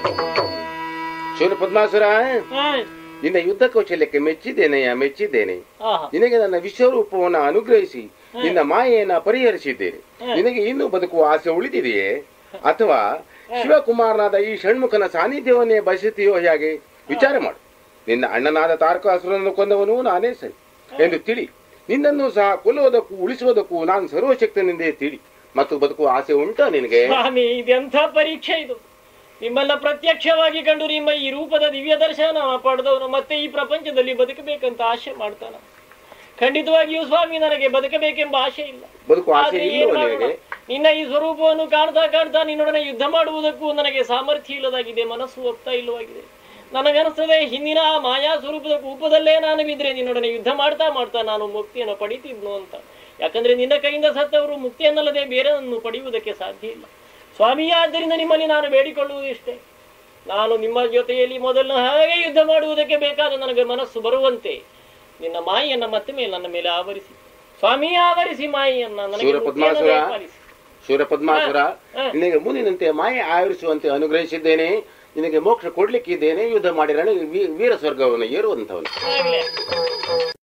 ಶೂರ ಪದ್ಮಾಸುರ ಹಾ. ನಿನ್ನ ಯುದ್ಧ ಕೌಶಲ್ಯಕ್ಕೆ ಮೆಚ್ಚಿದ್ದೇನೆಯ ಮೆಚ್ಚಿದ್ದೇನೆ ಆಹಾ. ನಿನಗೆ ನನ್ನ ವಿಶ್ವರೂಪವನ್ನು ಅನುಗ್ರಹಿಸಿ ನಿನ್ನ ಮಾಯೆಯನ್ನ ಪರಿಹರಿಸಿದ್ದೇನೆ ನಿನಗೆ ಇನ್ನೂ ಬದುಕುವ ಆಸೆ ಉಳಿದಿದೆಯೇ ಅಥವಾ ಶಿವಕುಮಾರನಾದ ಈ ಷಣ್ಮುಖನ ಸಾನ್ನಿಧ್ಯವನ್ನೇ ಬಯಸುತ್ತೀಯೋ ಹೇಗೆ ವಿಚಾರ ಮಾಡು ನಿನ್ನ ಅಣ್ಣನಾದ ತಾರಕಾಸುರನನ್ನು ಕೊಂದವನು ನಾನೇ ಸರಿ ಎಂದು ತಿಳಿ ನಿನ್ನನ್ನು ಸಹ ಕೊಲ್ಲುವುದಕ್ಕೂ ಉಳಿಸುವುದಕ್ಕೂ ನಾನು ಸರ್ವಶಕ್ತನೆಂದೇ ತಿಳಿ ಮತ್ತು ಬದುಕುವ ಆಸೆ ಉಂಟಾ ನಿನಗೆ ಸ್ವಾಮಿ ಇದೆಂಥ ಪರೀಕ್ಷೆ ಇದು ನಿಮ್ಮನ್ನ ಪ್ರತ್ಯಕ್ಷವಾಗಿ ಕಂಡು ನಿಮ್ಮ ಈ ರೂಪದ ದಿವ್ಯ ದರ್ಶನ ಪಡೆದವನು ಮತ್ತೆ ಈ ಪ್ರಪಂಚದಲ್ಲಿ ಬದುಕಬೇಕಂತ ಆಶೆ ಮಾಡ್ತಾನ ಖಂಡಿತವಾಗಿಯೂ ಸ್ವಾಮಿ ನನಗೆ ಬದುಕಬೇಕೆಂಬ ಆಶೆ ಇಲ್ಲ ಬದುಕುವ ಆಸೆ ಆದ್ರೆ ಏನ್ ಇಲ್ಲವೋ ಮಾಡೋಣ? ನಿನಗೆ ನಿನ್ನ ಈ ಸ್ವರೂಪವನ್ನು ಕಾಣ್ತಾ ಕಾಣ್ತಾ ನಿನ್ನೊಡನೆ ಯುದ್ಧ ಮಾಡುವುದಕ್ಕೂ ನನಗೆ ಸಾಮರ್ಥ್ಯ ಇಲ್ಲದಾಗಿದೆ ಮನಸ್ಸು ಒಪ್ತಾ ಇಲ್ಲವಾಗಿದೆ ನನಗನಿಸ್ತದೆ ಹಿಂದಿನ ಆ ಮಾಯಾ ಸ್ವರೂಪದ ಕೂಪದಲ್ಲೇ ನಾನು ಬಿದ್ರೆ ನಿನ್ನೊಡನೆ ಯುದ್ಧ ಮಾಡ್ತಾ ಮಾಡ್ತಾ ನಾನು ಮುಕ್ತಿಯನ್ನು ಪಡಿತಿದ್ನು ಅಂತ ಯಾಕಂದ್ರೆ ನಿನ್ನ ಕೈಯಿಂದ ಸತ್ತವರು ಮುಕ್ತಿಯನ್ನಲ್ಲದೆ ಬೇರೆಯನ್ನು ಪಡೆಯುವುದಕ್ಕೆ ಸಾಧ್ಯ ಇಲ್ಲ ಸ್ವಾಮಿ ಆದ್ದರಿಂದ ನಿಮ್ಮಲ್ಲಿ ನಾನು ಬೇಡಿಕೊಳ್ಳುವುದಿಷ್ಟೇ ನಾನು ನಿಮ್ಮ ಜೊತೆಯಲ್ಲಿ ಮೊದಲು ಹಾಗೆ ಯುದ್ಧ ಮಾಡುವುದಕ್ಕೆ ಬೇಕಾದ ನನಗೆ ಮನಸ್ಸು ಬರುವಂತೆ ನಿನ್ನ ಮಾಯಿಯನ್ನ ಮತ್ತೆ ಮೇಲೆ ನನ್ನ ಮೇಲೆ ಆವರಿಸಿ ಸ್ವಾಮಿ ಆವರಿಸಿ ಮಾಯಿಯನ್ನ ನನಗೆ ಶೂರ ಮುಕ್ತಿಯನ್ನು ಪದ್ಮಾಸುರ. ದಯಪಾಲಿಸಿ. ಶೂರ ಪದ್ಮಾಸುರ ಹಾ. ನಿನಗೆ ಮುಂದಿನಂತೆ ಮಾಯೆ ಆವರಿಸುವಂತೆ ಅನುಗ್ರಹಿಸಿದ್ದೇನೆ ನಿನಗೆ ಮೋಕ್ಷ ಕೊಡ್ಲಿಕ್ಕಿದ್ದೇನೆ ಯುದ್ಧ ಮಾಡಿ ರಣ ವೀರ ಸ್ವರ್ಗವನ್ನು ಏರುವಂತವನು ಆಗ್ಲಿ.